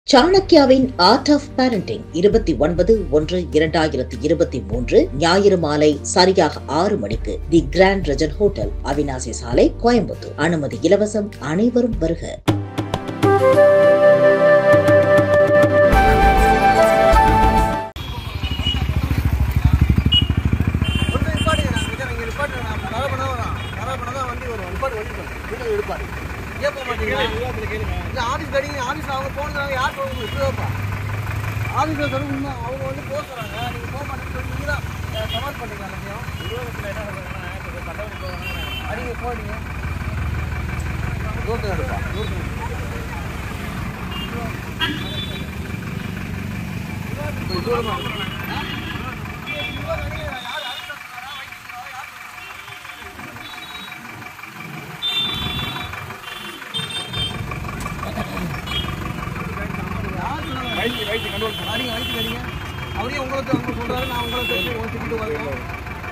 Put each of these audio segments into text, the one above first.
சாணக்யாவின் art of parenting இருபத்தி ஒன்பது ஒன்று இரண்டாயிரத்தி இருபத்தி மூன்று ஞாயிறு மாலை சரியாக ஆறு மணிக்கு the Grand Regent hotel Avinashi சாலை கோயம்புத்தூர் அனுமதி இலவசம் அனைவரும் வருக கொஞ்சம் நிப்பாட்டுங்க நான் நிக்கிறேன் இங்கே நிப்பாட்டுங்க நான் கரை பண்ண வரோம் கரை பண்ண தான் வண்டி வரும் நிப்பாட்டு வண்டி வரும் வீட்டில் எடுப்பாரு ஏன் போக மாட்டீங்களா இல்லை ஆஃபீஸ் கடிங்க ஆஃபீஸ் அவங்க போனதாங்க யார் போக முடியும் இப்படிதாப்பா ஆஃபீஸில் சொல்ல உண்மை அவங்க வந்து போக சொல்கிறாங்க நீங்கள் போக மாட்டேன்னு சொல்லி நீங்கள் தான் சவால் பண்ணுறீங்க எல்லாத்தையும் அடிங்க போடுங்க தூரத்தில் எடுப்பா தூரத்தில் தூரமாக அடிங்க வயிற்று அடிங்க அவரே உங்களை அவங்க சொல்றாரு நான் உங்களை தெரிஞ்சு உங்களை திட்டு வருவோம்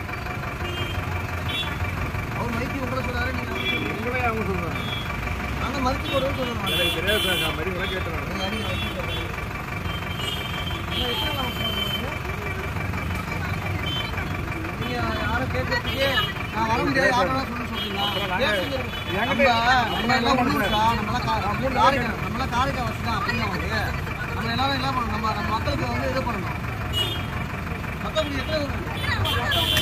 அவர் மைத்தி உங்களை சொல்றாரு நீங்க உங்களே அவங்க சொல்றாங்க நாங்கள் மறுத்து போடுவோம் சொல்லணும் நீங்க அடிங்க வயிற்று சொல்றாரு. இன்னும் எத்தனை நாள் சொல்றீங்க? நீங்க யாரும் கேட்கறதுக்கு நான் வர முடியாது யாரும் சொல்ல சொல்றீங்களா கேட்குங்க. நம்ம நம்ம எல்லாம் ஒண்ணு இருக்கா? நம்மளாம் கா- காரைக்கால் நம்மளாம் காரைக்கால் வச்சுதான் அப்படின்னா வந்து நம்ம எல்லாரும் என்ன பண்ணணும் நம்ம நம்ம மக்களுக்கு வந்து இது பண்ணணும் மக்களுக்கு எத்தனை ஊர்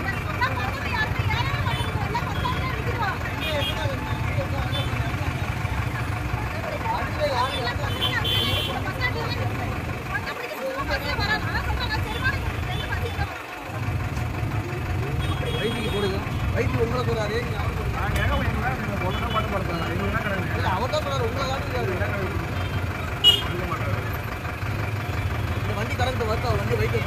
வயிற்றுக்கு போடுங்க வயிற்று உங்களை சொல்றாரு நீங்க அவரை சொல்றீங்க. இல்ல, அவர் தான் சொல்றாரு உங்களை காட்டுறாரு இந்த வண்டி கரெக்ட் வருது அவர் வண்டி வைக்க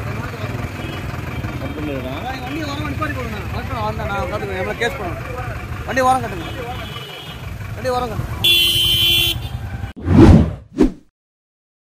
வண்டி வர நிப்பாட்டி கொடுங்க வரட்டும் வந்தேன் நான் காட்டுங்க எவ்வளோ கேஸ் பண்ணணும் வண்டி ஓரம் கட்டுங்க வண்டி ஓரம் கட்டுங்க